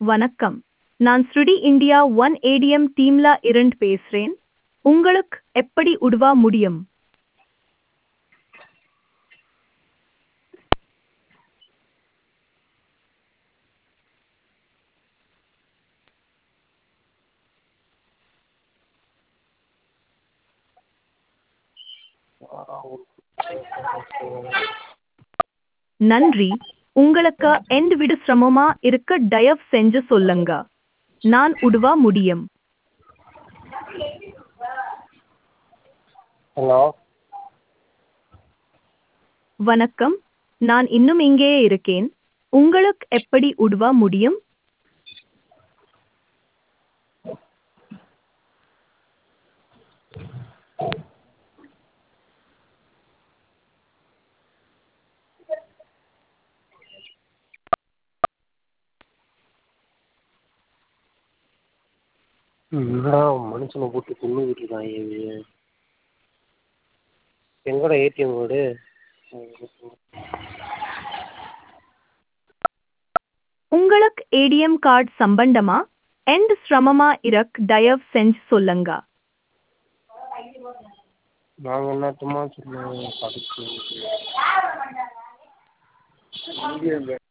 வணக்கம் நான் ஸ்ருடி இந்தியா ஒன் ஏடிஎம் டீம்ல இருந்து பேசுறேன் உங்களுக்கு எப்படி உதவ முடியும் நன்றி உங்களுக்கு எந்த விட சிரமமா இருக்க தயவு செஞ்சு சொல்லுங்க நான் உதவ முடியும் ஹலோ வணக்கம் நான் இன்னும் இங்கேயே இருக்கேன் உங்களுக்கு எப்படி உதவ முடியும் என்னடா மனுஷனை போட்டு கொன்னுக்கிட்டு இருக்காங்க இவங்க எங்கடா ஏடிஎம் கார்டு உங்களுக்கு ஏடிஎம் கார்டு சம்பந்தமா எந்த சிரமமா இருக் தயவு செஞ்சு சொல்லுங்க நாங்கள் என்னத்துமா சொன்னோம் படிச்சு